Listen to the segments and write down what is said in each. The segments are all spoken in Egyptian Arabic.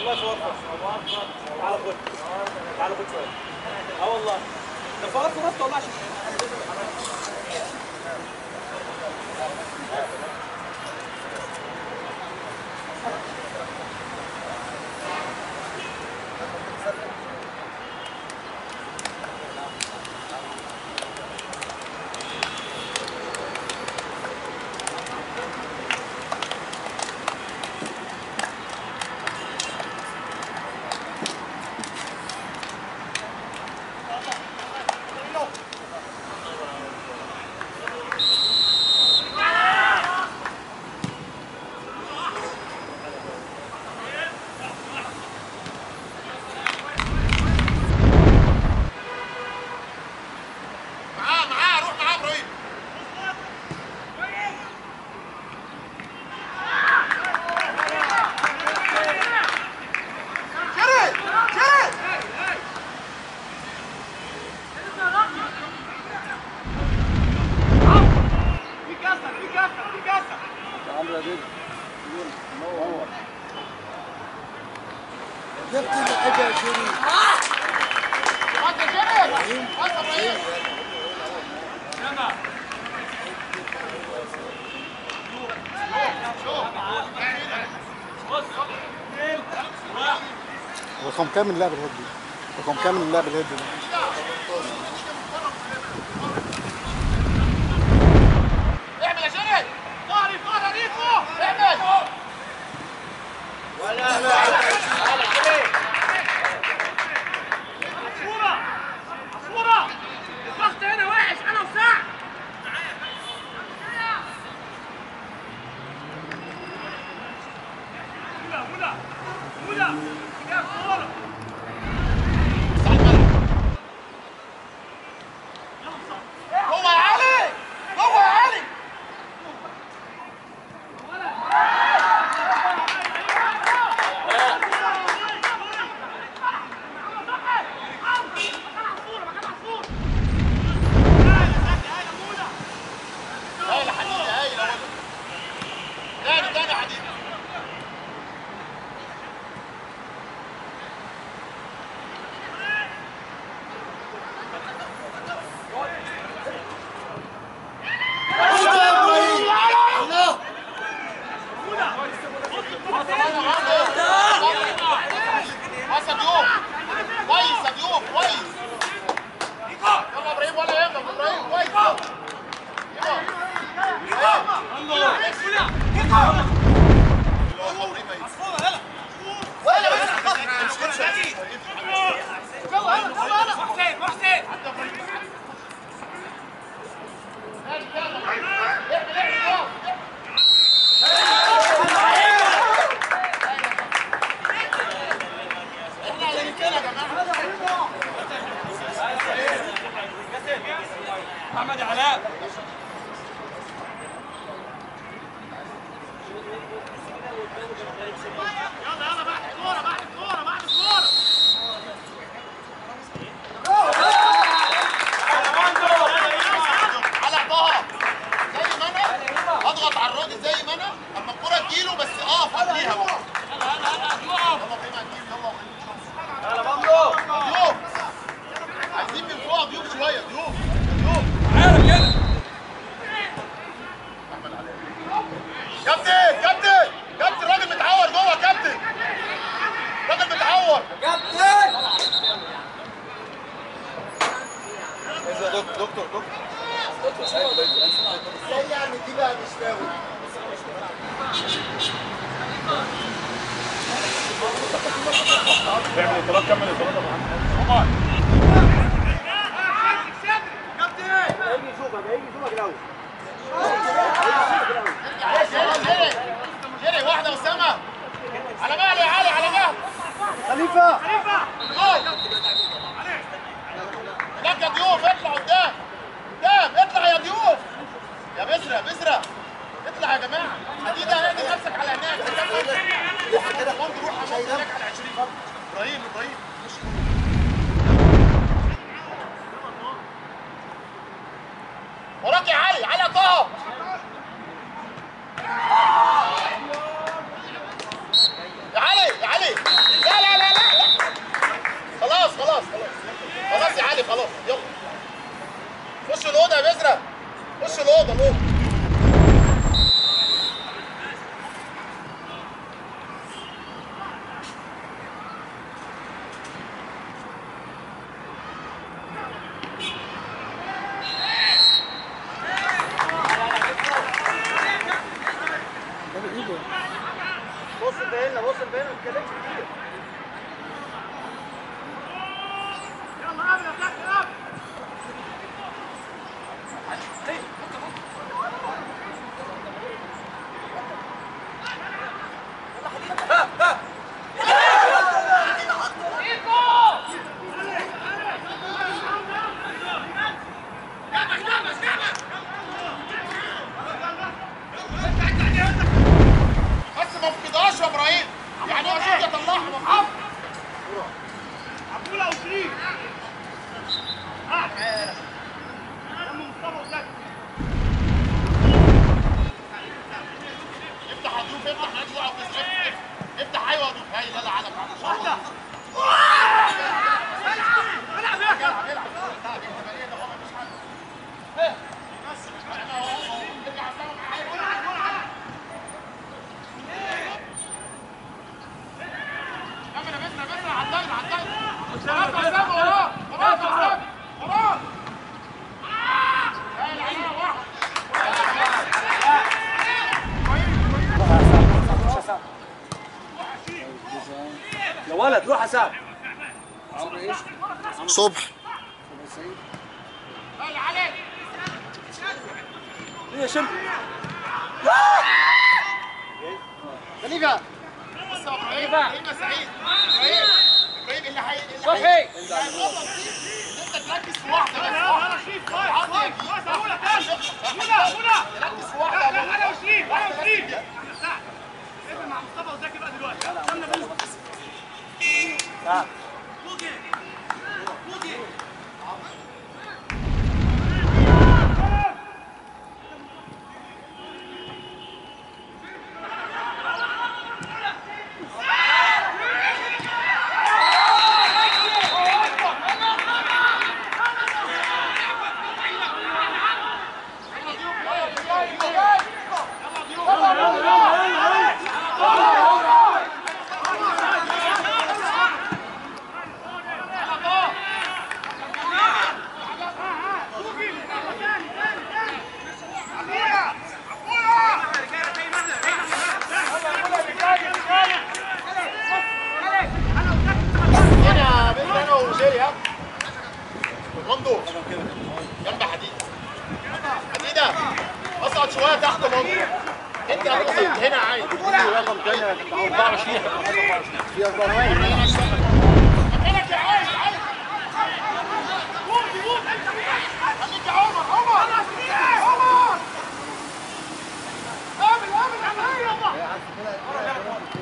والله فرصه تعال خد تعال خد شويه اه والله ده فرص فرص والله عشان معاه معاه روح معاه ابراهيم شرد شرد في كسر في كسر في كسر عمرو دي منور جبت الحاجه يا شريف انت شرد بس ابراهيم رقم كام اللاعب الهيد دي؟ رقم كام اللاعب الهيد ده؟ اعمل يا شرد ظهري ظهري ريكو اعمل عصفورة عصفورة الضغط هنا وحش انا وسعد هدى هدى هدى يا كورة هو يا علي هو يا علي هاي حديدة هاي يا ولد تاني تاني حديدة بس يا ديوب كويس يا ديوب كويس يلا ابراهيم ولا يهمك ابراهيم كويس يلا محسن محسن محمد علاء يلا يلا بعد الكورة بعد الكورة بعد الكورة على طه زي ما انا اضغط على الراجل زي ما انا اما الكورة تجيله بس اقف قبليها بقى يلا ابراهيم هتجيب يلا يلا بندو ضيوف عايزين من فوق ضيوف شوية ضيوف ضيوف عارف يلا كابتن كابتن كابتن الراجل متعور جوه كابتن الراجل متعور ازاي يعني دي بقى مش فاول اعمل اطلاق كمل اطلاق يا محمد هيجي يشوفك هيجي يشوفك الاول جري جري واحدة أسامة على مهلي يا علي على مهلي خليفه هناك يا ضيوف اطلع قدام قدام اطلع يا ضيوف يا بسرة بسرة اطلع يا جماعة حديدة اعمل نفسك على هناك روح كده برضه روح على هناك على 20 ابراهيم ابراهيم وراك يا علي علي يا طه يا علي يا علي علي خلاص يلا خش الاوضه يا بذره خش الاوضه الاوضه ده بايده بص البينا بص البينا ما تتكلمش كتير يلا قبل يا كابتن قبل بس ما تفقدهاش يا ابراهيم يعني هو شوف يطلعها مصعب عبدوله وشريف ها لما مصطفى وزكي افتح يا ضيوف افتح مالكش دعوه بس افتح افتح ايوه يا ضيوف هاي لا لا على واحده العب يا كابتن كمل يا بسرعه بسرعه على الدايره على الدايره خلاص يا اسامه وراه خلاص يا اسامه خلاص هاي العيال واحد يا ولد روح يا سعد صبح هاي عليك ايه يا شمس خليفه بس يا ابراهيم ابراهيم يا سعيد ابراهيم ابراهيم اللي هي اللي صبحي. هي- اللي هيغلط فيه ان انت تركز في واحده بس يلا واحده يلا شريف كويس كويس كويس اولى تاني اولى اولى ركز في واحده لا لا انا وشريف انا وشريف يا سعد اقفل مع مصطفى وزكي بقى دلوقتي يلا استنى بينهم تعال هنا بين انا وشيري ها مندو جنب حديد حديده اصعد شويه تحت مندو انت هتصعد هنا عادي رقم تاني 24 في 24 مكانك يا عايز عايز خليك يا عمر عمر عمر قابل قابل يا عمر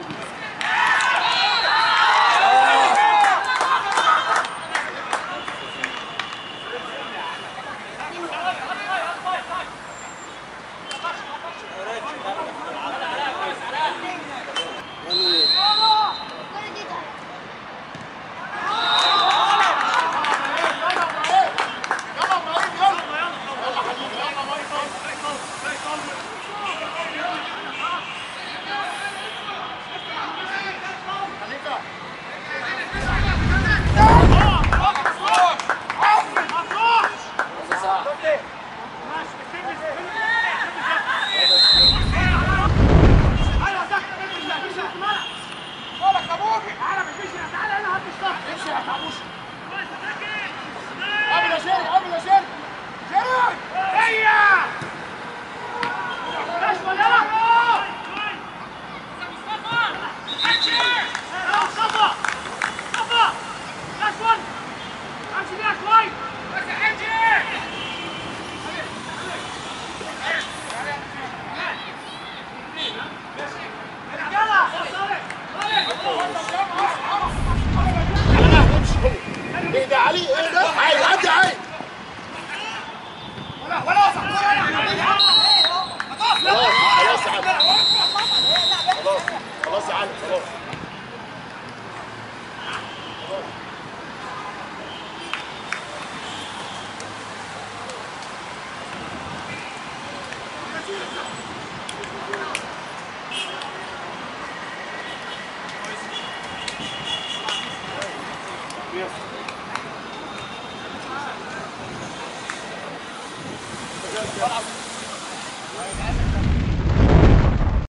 يلا ابراهيم يلا يلا حبيبي يلا مايكل خليك مالك يا ابوك امشي يا حبوش قابل يا شيري قابل يا شيري شيري ايه ده علي ايه ده عادي عدي عادي خلاص خلاص يا علي خلاص خلاص يا علي خلاص يس